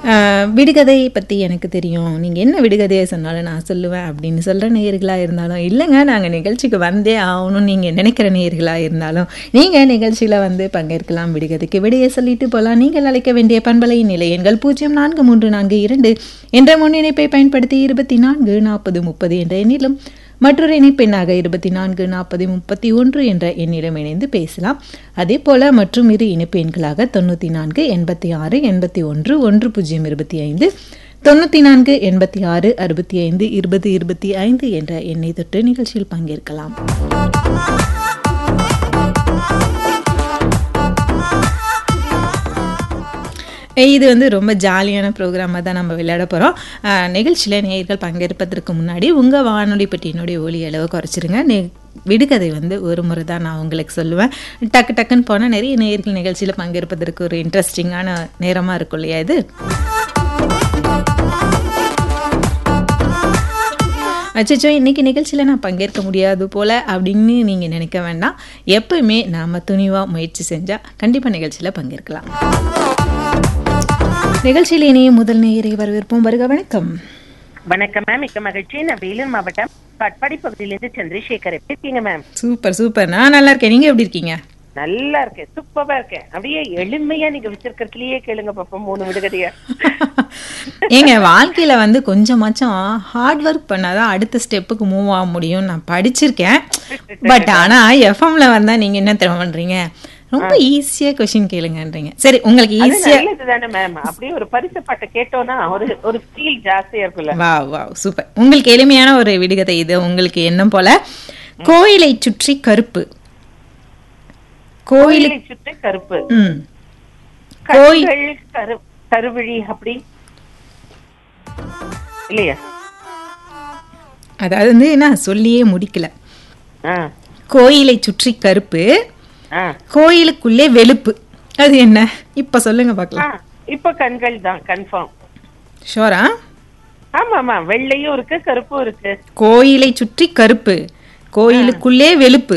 அஹ், விடுகதை பற்றி எனக்கு தெரியும் நீங்கள் என்ன விடுகதையை சொன்னாலும் நான் சொல்லுவேன் அப்படின்னு சொல்கிற நேயர்களாக இருந்தாலும் இல்லைங்க நாங்கள் நிகழ்ச்சிக்கு வந்தே ஆகணும்னு நீங்கள் நினைக்கிற நேயர்களாக இருந்தாலும் நீங்கள் நிகழ்ச்சியில் வந்து பங்கேற்கலாம் விடுகதைக்கு விடையை சொல்லிட்டு போகலாம் நீங்கள் அழைக்க வேண்டிய பண்பலை நிலை எண்கள் பூஜ்ஜியம் நான்கு மூன்று நான்கு இரண்டு என்ற முன்னிணைப்பை பயன்படுத்தி இருபத்தி நான்கு நாற்பது முப்பது என்ற எண்ணிலும் மற்றொரு இணைப்பெண்ணாக இருபத்தி நான்கு நாற்பது முப்பத்தி ஒன்று என்ற எண்ணிடம் இணைந்து பேசலாம் அதே போல மற்றும் இரு இணைப்பு எண்களாக தொண்ணூற்றி நான்கு எண்பத்தி ஆறு எண்பத்தி ஒன்று ஒன்று பூஜ்ஜியம் இருபத்தி ஐந்து தொண்ணூற்றி நான்கு எண்பத்தி ஆறு அறுபத்தி ஐந்து இருபது இருபத்தி ஐந்து என்ற எண்ணை தொட்டு நிகழ்ச்சியில் பங்கேற்கலாம் இது வந்து ரொம்ப ஜாலியான ப்ரோக்ராமாக தான் நம்ம விளையாட போகிறோம் நிகழ்ச்சியில் நேயர்கள் பங்கேற்பதற்கு முன்னாடி உங்கள் வானொலி பெட்டியினுடைய ஒலி அளவு குறைச்சிருங்க நே விடுகதை வந்து ஒரு முறை தான் நான் உங்களுக்கு சொல்லுவேன் டக்கு டக்குன்னு போனால் நிறைய நேயர்கள் நிகழ்ச்சியில் பங்கேற்பதற்கு ஒரு இன்ட்ரெஸ்டிங்கான நேரமாக இருக்கும் இல்லையா இது அச்சச்சோ இன்னைக்கு நிகழ்ச்சியில் நான் பங்கேற்க முடியாது போல அப்படின்னு நீங்கள் நினைக்க வேண்டாம் எப்பவுமே நாம் துணிவாக முயற்சி செஞ்சால் கண்டிப்பாக நிகழ்ச்சியில் பங்கேற்கலாம் நிகழ்ச்சியில் இனிய முதல் நேயரை வரவேற்போம் வருக வணக்கம் வணக்கம் மேம் மிக்க மகிழ்ச்சி நான் வேலூர் மாவட்டம் காட்பாடி பகுதியிலிருந்து சந்திரசேகர் எப்படி இருக்கீங்க மேம் சூப்பர் சூப்பர் நான் நல்லா இருக்கேன் நீங்கள் எப்படி இருக்கீங்க நல்லா இருக்கேன் சூப்பரா இருக்கேன் அப்படியே எளிமையா நீங்க வச்சிருக்கிறதுலயே கேளுங்க பாப்போம் மூணு விடுகதையா ஏங்க வாழ்க்கையில வந்து கொஞ்சமாச்சும் ஹார்ட் ஒர்க் பண்ணாதான் அடுத்த ஸ்டெப்புக்கு மூவ் ஆக முடியும் நான் படிச்சிருக்கேன் பட் ஆனா எஃப்எம்ல வந்தா நீங்க என்ன தெரியுமா பண்றீங்க ரொம்ப ஈஸியா கொஸ்டின் கேளுங்கன்றீங்க சரி உங்களுக்கு அது ஈஸியா நல்லது தானே மேம் அப்படியே ஒரு பரிசு பாட்டை கேட்டோம்னா ஒரு ஒரு ஃபீல் ஜாஸ்தியா இருக்குல்ல வா வா சூப்பர் உங்களுக்கு எளிமையான ஒரு விடுகதை இது உங்களுக்கு எண்ணம் போல கோயிலை சுற்றி கருப்பு கோயில் கோயிலை சுற்றி கருப்பு ம் கோயில் கண்கள் கரு கருவிழி அப்படி இல்லையா அதாவது வந்து நான் சொல்லியே முடிக்கல ஆ கோயிலை சுற்றி கருப்பு ஆ கோயிலுக்குள்ளே வெளுப்பு அது என்ன இப்ப சொல்லுங்க ஆ, பார்க்கலாம் இப்ப கண்கள் தான் கன்ஃபார்ம் ஷோரா ஆமா ஆமா வெள்ளையும் இருக்கு கருப்பும் இருக்கு கோயிலை சுற்றி கருப்பு கோயிலுக்குள்ளே வெளுப்பு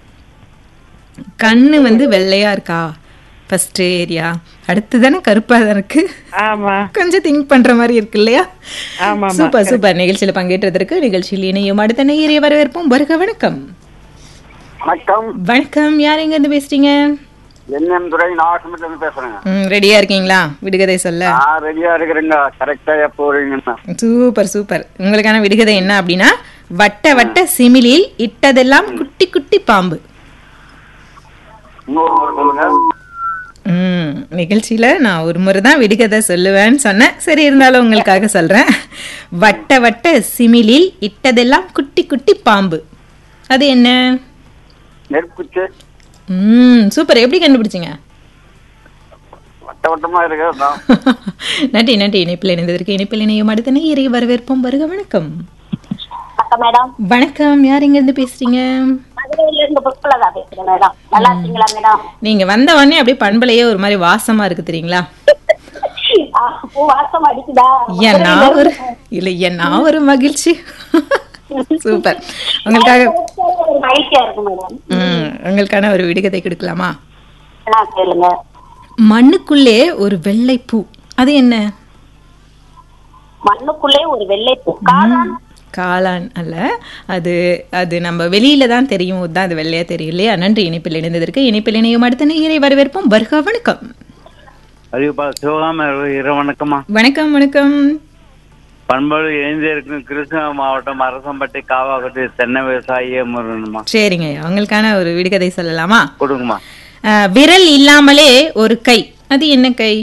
கண்ணு வந்து வெள்ளையா இருக்கா ஃபர்ஸ்ட் ஏரியா அடுத்து தானே கருப்பா தான் இருக்கு ஆமா கொஞ்சம் திங்க் பண்ற மாதிரி இருக்கு இல்லையா ஆமா, ஆமா. சூப்பர் சூப்பர் நிகழ்ச்சியில பங்கேற்றதற்கு நிகழ்ச்சியில் இணையும் அடுத்த நேயரை வரவேற்போம் வருக வணக்கம் வணக்கம் வணக்கம் யார் எங்க இருந்து பேசுறீங்க என்எம் துறை நாகசமத்துல இருந்து பேசுறேங்க ம், ரெடியா இருக்கீங்களா விடுகதை சொல்ல நான் ரெடியா இருக்கிறேங்க கரெக்டா எப்போ வருவீங்கன்னு சூப்பர் சூப்பர் உங்களுக்கான விடுகதை என்ன அப்படின்னா வட்ட வட்ட சிமிலில் இட்டதெல்லாம் குட்டி குட்டி பாம்பு இன்னொரு முறை சொல்லுங்க ம் நிகழ்ச்சியில நான் ஒரு முறை தான் விடுகதை சொல்லுவேன்னு சொன்னேன் சரி இருந்தாலும் உங்களுக்காக சொல்றேன் வட்ட வட்ட சிமிலில் இட்டதெல்லாம் குட்டி குட்டி பாம்பு அது என்ன நெருப்புச்சு ம் சூப்பர் எப்படி கண்டுபிடிச்சீங்க வட்ட வட்டமா இருக்கு அதான். நன்றி நன்றி இணைப்பில் இணைந்ததற்கு இணைப்பில் இணையும் அடுத்த நேயரை வரவேற்போம் வருக வணக்கம் வணக்கம் மேடம் வணக்கம் யார் எங்க இருந்து பேசுறீங்க மதுரையில இருந்து புஷ்பலதா பேசுறேன் மேடம் நல்லா இருக்கீங்களா மேடம் நீங்க வந்த உடனே அப்படியே பண்பலையே ஒரு மாதிரி வாசமா இருக்கு தெரியுங்களா ஆ, பூ வாசம் அடிக்குதா ஏன் நான் ஒரு இல்ல ஏன் நான் ஒரு மகிழ்ச்சி சூப்பர் உங்களுக்காக ஒரு மகிழ்ச்சியா இருக்கு மேடம் ம், உங்களுக்கான ஒரு விடுகதை கொடுக்கலாமா என்ன கேளுங்க மண்ணுக்குள்ளே ஒரு வெள்ளை பூ அது என்ன மண்ணுக்குள்ளே ஒரு வெள்ளை பூ காளான் காளான் அல்ல அது அது நம்ம வெளியில தான் தெரியும் தான் அது வெள்ளையா தெரியும் இல்லையா நன்றி இணைப்பில் இணைந்ததற்கு இணைப்பில் இணையும் அடுத்த நேயரை வரவேற்போம் வருக வணக்கம் அறிவுப்பா சிவகாம இரவு வணக்கம்மா வணக்கம் வணக்கம் பண்பாடு எழுந்தே இருக்கும் கிருஷ்ணகிரி மாவட்டம் அரசம்பட்டி காவாக்கட்டி தென்னை விவசாயியே முருகனுமா சரிங்க உங்களுக்கான ஒரு விடுகதை சொல்லலாமா கொடுங்கம்மா அஹ், விரல் இல்லாமலே ஒரு கை அது என்ன கை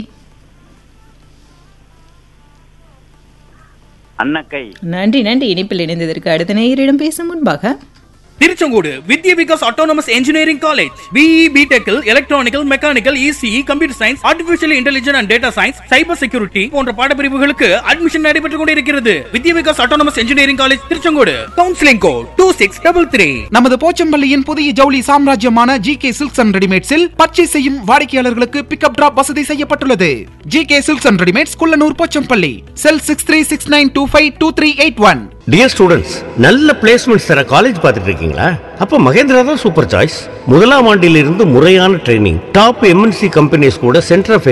அன்னக்கை நன்றி நன்றி இணைப்பில் இணைந்ததற்கு அடுத்த நேயரிடம் பேசும் முன்பாக Tiruchengode Vidya Vikas autonomous engineering college BE பிடெக்கில் electronical mechanical ECE computer science artificial intelligence and data science cyber security போன்ற பாடப்பிரிவுகளுக்கு அட்மிஷன் நடைபெற்றுக் கொண்டிருக்கிறது Vidya Vikas autonomous engineering college Tiruchengode counselling code two six double three நமது போச்சம்பள்ளியின் புதிய ஜவுளி சாம்ராஜ்யமான ஜி கே சில்க்ஸ் அண்ட் ரெடிமேட்ஸில் பர்ச்சேஸ் செய்யும் வாடிக்கையாளர்களுக்கு பிக்கப் டிராப் வசதி செய்யப்பட்டுள்ளது G K silks and readymades Kullanur Pochampalli cell six three six nine two five two three eight one dear students நல்ல பிளேஸ்மெண்ட்ஸ் தர காலேஜ் பார்த்துட்டு இருக்கீங்களா அப்ப மகேந்திரா தான் சூப்பர் சாய்ஸ் முதலாம் ஆண்டிலிருந்து முறையான ட்ரைனிங் டாப் எம்என்சி கம்பெனிஸ் கூட சென்டர் ஆஃப்